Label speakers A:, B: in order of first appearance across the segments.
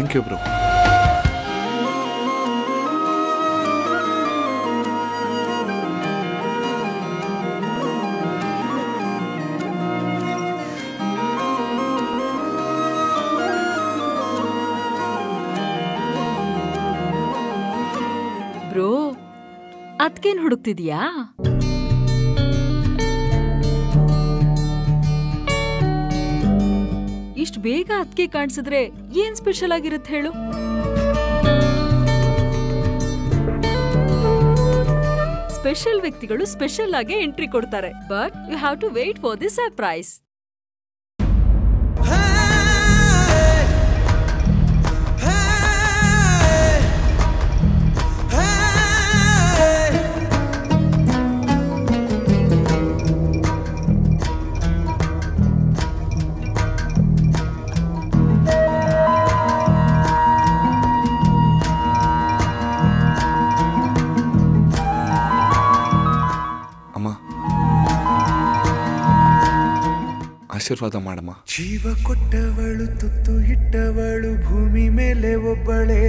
A: Thank you bro
B: bro ಅದ್ಕೇನ್ ಹುಡುಕ್ತಿದ್ಯಾ ಇಷ್ಟ್ ಬೇಗ ಅದ್ಕೆ ಕಾಣಿಸಿದ್ರೆ ಏನ್ ಸ್ಪೆಷಲ್ ಆಗಿರುತ್ತೆ ಹೇಳು ಸ್ಪೆಷಲ್ ವ್ಯಕ್ತಿಗಳು ಸ್ಪೆಷಲ್ ಆಗಿ ಎಂಟ್ರಿ ಕೊಡ್ತಾರೆ but you have to wait for the surprise
A: ಅಮ್ಮ ಆಶೀರ್ವಾದ ಮಾಡಮ್ಮ
C: ಜೀವ ಕೊಟ್ಟವಳು ತುತ್ತು ಇಟ್ಟವಳು ಭೂಮಿ ಮೇಲೆ ಒಬ್ಬಳೇ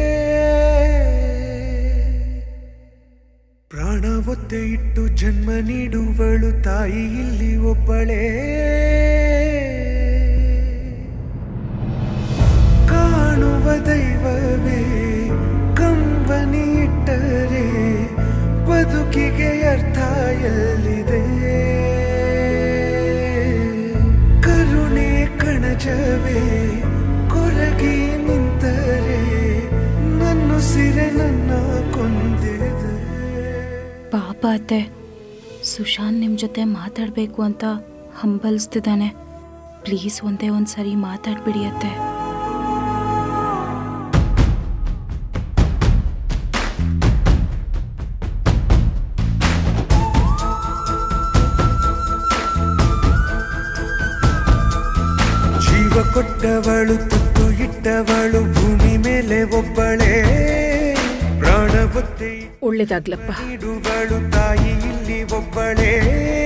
C: ಪ್ರಾಣ ಒತ್ತೆ ಇಟ್ಟು ಜನ್ಮ ನೀಡುವಳು ತಾಯಿ ಇಲ್ಲಿ ಒಬ್ಬಳೇ ಕಾಣುವ ದೈವವೇ ಕಂಬನಿ ಇಟ್ಟರೆ ಬದುಕಿಗೆ ಅರ್ಥ ಎಲ್ಲಿದೆ ಕರುಣೆ ಕಣಜವೇ ಕೊರಗಿ ನಿಂತರೆ ನನ್ನ ಸಿರೆ ನನ್ನ ಕೊಂದಿದೆ
D: ಪಾಪ ಅತ್ತೆ ಸುಶಾಂತ್ ನಿಮ್ಮ ಜೊತೆ ಮಾತಾಡಬೇಕು ಅಂತ ಹಂಬಲಿಸ್ತಿದ್ದಾನೆ ಪ್ಲೀಸ್ ಒಂದೇ ಒಂದು ಸರಿ ಮಾತಾಡ್ಬಿಡಿ ಅತ್ತೆ
C: ಜೀವ ಕೊಟ್ಟವಳು ತುತ್ತು ಇಟ್ಟವಳು ಭೂಮಿ ಮೇಲೆ ಒಬ್ಬಳೇ ಪ್ರಾಣ ಒತ್ತೆ
B: ಒಳ್ಳೇದಾಗ್ಲಪ್ಪ
C: ನೀಡುವಳು ತಾಯಿ ಇಲ್ಲಿ ಒಬ್ಬಳೇ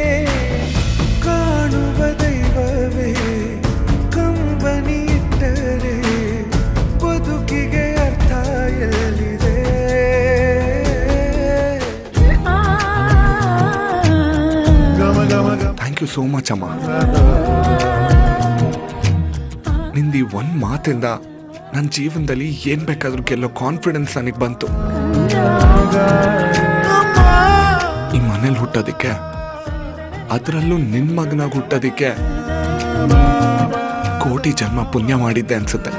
C: ಕಾಣುವ ದೈವವೇ ಕಂಬನಿ ಇಟ್ಟರೆ ಬದುಕಿಗೆ ಅರ್ಥ ಎಲ್ಲಿದೆ
A: ಥ್ಯಾಂಕ್ ಯು ಸೋ ಮಚ್ ಅಮ್ಮ ನಿಂದು ಈ ಒಂದು ಮಾತಿಂದ ನನ್ನ ಜೀವನದಲ್ಲಿ ಏನು ಬೇಕಾದ್ರೂ ಗೆಲ್ಲೋ ಕಾನ್ಫಿಡೆನ್ಸ್ ನನಗೆ ಬಂತು ಈ ಮನೇಲಿ ಹುಟ್ಟೋದಿಕ್ಕೆ ಅದರಲ್ಲೂ ನಿನ್ನ ಮಗನಾಗಿ ಹುಟ್ಟೋದಿಕ್ಕೆ ಕೋಟಿ ಜನ್ಮ ಪುಣ್ಯ ಮಾಡಿದ್ದೆ ಅನ್ಸುತ್ತೆ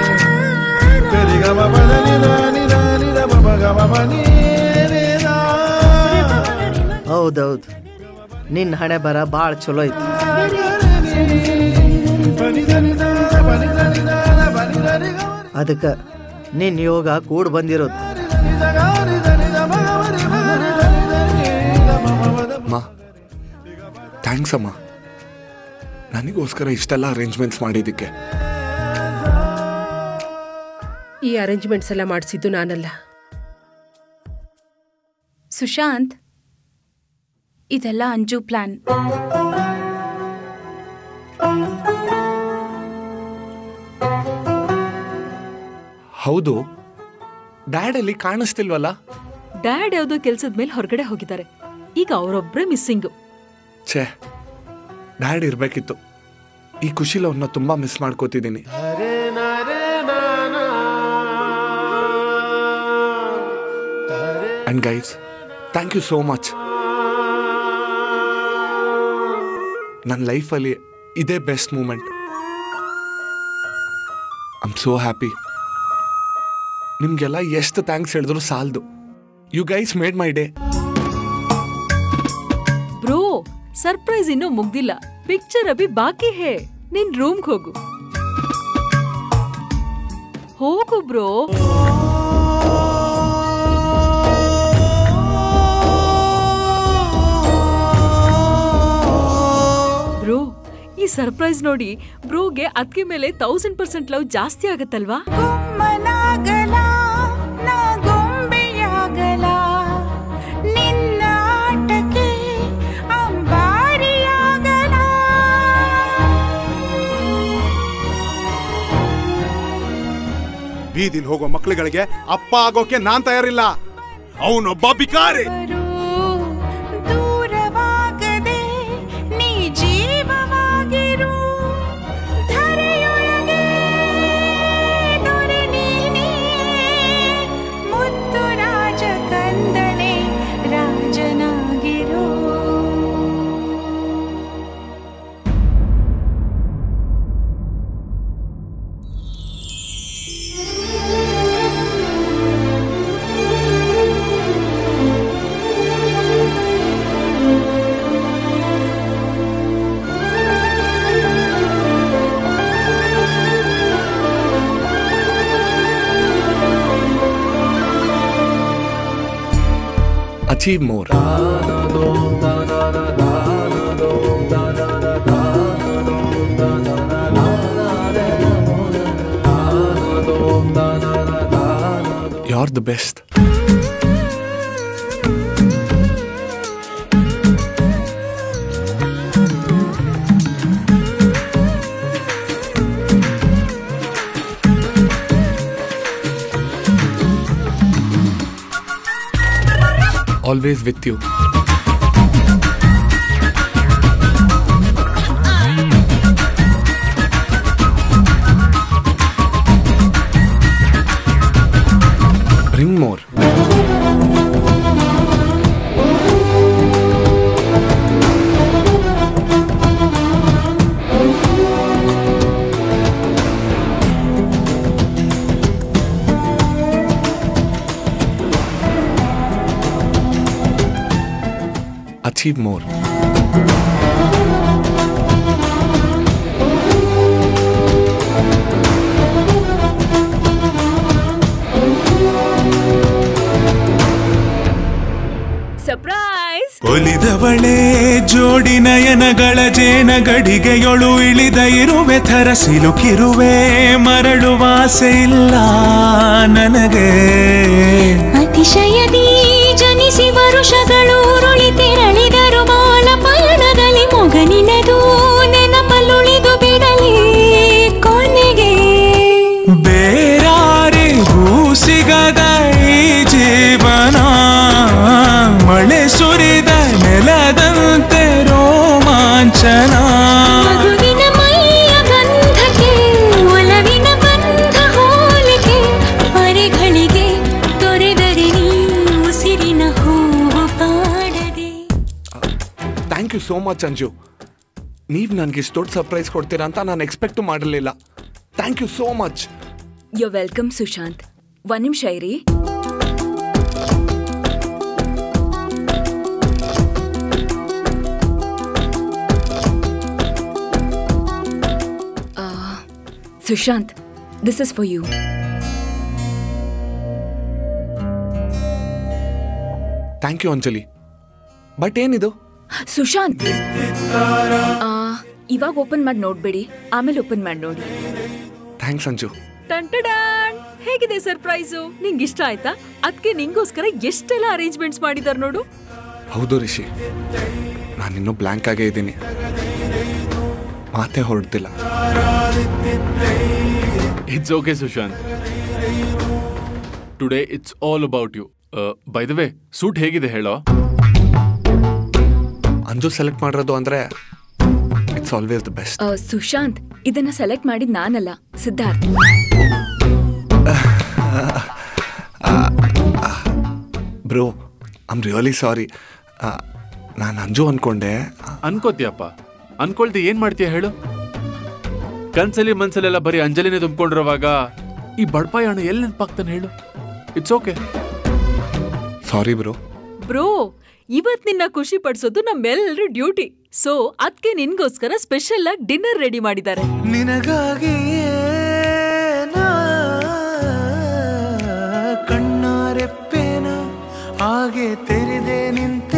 E: ಹೌದೌದು ನಿನ್ನ ಹಣೆ ಬರ ಭಾಳ ಚಲೋ ಐತಿ ಅದಕ್ಕೆ ನಿನ್ನ ಯೋಗ ಕೂಡ್ ಬಂದಿರೋದು
A: ಅಮ್ಮ ಥ್ಯಾಂಕ್ಸ್ ಅಮ್ಮ ನನಗೋಸ್ಕರ ಇಷ್ಟೆಲ್ಲ ಅರೇಂಜ್ಮೆಂಟ್ಸ್ ಮಾಡಿದ್ದಕ್ಕೆ
F: ಈ ಅರೇಂಜ್ಮೆಂಟ್ಸ್ ಎಲ್ಲ ಮಾಡಿಸಿದ್ದು ನಾನಲ್ಲ
D: ಸುಶಾಂತ್ ಇದೆಲ್ಲ ಅಂಜು ಪ್ಲಾನ್
A: ಹೌದು ಡ್ಯಾಡಲ್ಲಿ ಕಾಣಿಸ್ತಿಲ್ವಲ್ಲ
B: ಡ್ಯಾಡ್ ಯಾವ್ದೋ ಕೆಲ್ಸದ ಮೇಲೆ ಹೊರಗಡೆ ಹೋಗಿದ್ದಾರೆ ಈಗ ಅವರೊಬ್ರೇ ಮಿಸ್ಸಿಂಗು
A: ಛೇ ಡ್ಯಾಡ್ ಇರಬೇಕಿತ್ತು ಈ ಖುಷಿಲಿ ಅವ್ರನ್ನ ತುಂಬ ಮಿಸ್ ಮಾಡ್ಕೋತಿದ್ದೀನಿ and guys thank you so much ನನ್ನ ಲೈಫಲ್ಲಿ ಇದೇ best moment I'm so happy ನಿಮಗೆಲ್ಲ ಎಷ್ಟು ಥ್ಯಾಂಕ್ಸ್ ಹೇಳಿದ್ರು ಸಾಲದು you guys made my day
B: bro surprise ಇನ್ನೂ ಮುಗ್ದಿಲ್ಲ ಪಿಕ್ಚರ್ ಅಭಿ ಬಾಕಿ ಹೇ ನಿನ್ ರೂಮ್ಗೆ ಹೋಗು ಹೋಗು ಬ್ರೋ ಬ್ರೋ ಈ ಸರ್ಪ್ರೈಸ್ ನೋಡಿ ಬ್ರೋಗೆ ಅದಕ್ಕೆ ಮೇಲೆ ತೌಸಂಡ್ ಪರ್ಸೆಂಟ್ ಲವ್ ಜಾಸ್ತಿ ಆಗತ್ತಲ್ವಾ
G: ಗುಮ್ಮನಾಗಲ ನಾ ಗೊಂಬೆಯಾಗಲ ನಿನ್ನ ಆಟಕ್ಕೆ ಅಂಬಾರಿಯಾಗಲ
H: ಬೀದಿಲ್ ಹೋಗೋ ಮಕ್ಳುಗಳಿಗೆ ಅಪ್ಪ ಆಗೋಕೆ ನಾನ್ ತಯಾರಿಲ್ಲ ಅವನೊಬ್ಬ ಬಿಕಾರಿ
G: ದೂರವಾಗದೆ ನೀ ಜೀವವಾಗಿರು ಧರೆಯೊಳಗೆ ದೊರೆ ನೀನೇ ಮುತ್ತು ರಾಜ ಕಂದನೆ ರಾಜನಾಗಿರು
A: achieve more you are the best always with you Bring more. Achieve more.
B: Surprise
C: ಒಲಿದವಳೆ ಜೋಡಿ ನಯನಗಳ ಜೇನ ಗಡಿಗೆಯೊಳು ಇಳಿದ ಇರುವೆ ಥರ ಸಿಲುಕಿರುವೆ ಮರಳುವ ಆಸೆ ಇಲ್ಲ ನನಗೆ
I: ಅತಿಶಯದಿ ಜನಿಸಿ ವರುಷಗಳು ಉರುಳಿ ತೆರಳಿದರು ಬಾಳ ಪಯಣದಲ್ಲಿ ಮೊಗನಿನದು ನೆನಪಲ್ಲುಳಿದು ಬಿಡಲಿ ಕೊನೆಗೆ
C: ಬೇರಾರಿಗೂ ಸಿಗದ ಈ ಜೀವನ ಮಳೆ ಸುರಿದ ನೆಲದಂತೆ ರೋಮಾಂಚನ
I: ಮಗುವಿನ ಮೈಯ ಗಂಧಕ್ಕೆ ಒಲವಿನ ಬಂಧ ಹೋಲಿಕೆ ಮರೆಗಳಿಗೆ ತೊರೆದರೆ ನೀ ಉಸಿರಿನ ಹೂವು ಪಾಡದೆ
A: thank you so much Anju ನೀವು ನನಗೆ ಇಷ್ಟು ದೊಡ್ಡ ಸರ್ಪ್ರೈಸ್ ಕೊಡ್ತೀರಾ ಅಂತ ನಾನು ಎಕ್ಸ್ಪೆಕ್ಟು ಮಾಡಿರಲಿಲ್ಲ thank you so much
B: you welcome Sushanth ಒಂದ್ ನಿಮಿಷ ಇರಿ ಆ, Sushanth this is for you
A: thank you Anjali but ಏನಿದು
B: ಸುಶಾಂತ್ ಆ, ಇವಾಗ ಓಪನ್ ಮಾಡಿ ನೋಡ್ಬೇಡಿ ಆಮೇಲೆ ಓಪನ್ ಮಾಡಿ ನೋಡಿ
A: ಥ್ಯಾಂಕ್ಸ್ ಅಂಜು
B: ಟಂಟಡಾನ್ ಹೇಗಿದೆ ಸರ್ಪ್ರೈಸು ನಿಂಗೆ ಇಷ್ಟ ಆಯ್ತಾ ಅದಕ್ಕೆ ನಿಂಗೋಸ್ಕರ ಎಷ್ಟೆಲ್ಲ ಅರೇಂಜ್ಮೆಂಟ್ಸ್ ಮಾಡಿದಾರೆ ನೋಡು
A: ಹೌದು ರಿಷಿ ನಾನಿನ್ನೂ ಬ್ಲ್ಯಾಂಕ್ ಆಗೇ ಇದ್ದೀನಿ ಮಾತೇ ಹೊರಡ್ತಿಲ್ಲ
J: it's okay Sushanth today it's all about you by the way suit ಹೇಗಿದೆ ಹೇಳೋ
A: ಅಂಜು ಸೆಲೆಕ್ಟ್ ಮಾಡಿರೋದು ಅಂದರೆ ಇಟ್ಸ್ ಆಲ್ವೇಸ್ ದ ಬೆಸ್ಟ್
B: ಆ, ಸುಶಾಂತ್ ಇದನ್ನ ಸೆಲೆಕ್ಟ್ ಮಾಡಿದ್ ನಾನಲ್ಲ Siddharth
A: bro I'm really sorry ನಾನು ಅಂಜು ಅನ್ಕೊಂಡೆ
J: ಅನ್ಕೋತಿಯಪ್ಪ ಅನ್ಕೊಳ್ದೆ ಏನ್ ಮಾಡ್ತೀಯ ಹೇಳು ಕನ್ಸಲ್ಲಿ ಮನ್ಸಲ್ಲೆಲ್ಲ ಬರೀ ಅಂಜಲಿನೇ ತುಂಬಿಕೊಂಡಿರುವಾಗ ಈ ಬಡಪಾಯಿ ಹಣ ಎಲ್ಲಿ ನೆನಪಾಗ್ತಾನೆ ಹೇಳು it's okay
A: sorry bro
B: bro ಇವತ್ ನಿನ್ನ ಖುಷಿ ಪಡಿಸೋದು ನಮ್ಮೆಲ್ಲರ ಡ್ಯೂಟಿ ಸೊ ಅದಕ್ಕೆ ನಿನ್ಗೋಸ್ಕರ ಸ್ಪೆಷಲ್ ಆಗಿ ಡಿನ್ನರ್ ರೆಡಿ ಮಾಡಿದ್ದಾರೆ
C: ನಿನಗಾಗಿಯೇ ನಾ ಕಣ್ಣಾರೆಪ್ಪೇನ ಹಾಗೆ ತೆರೆದೆ ನಿಂತ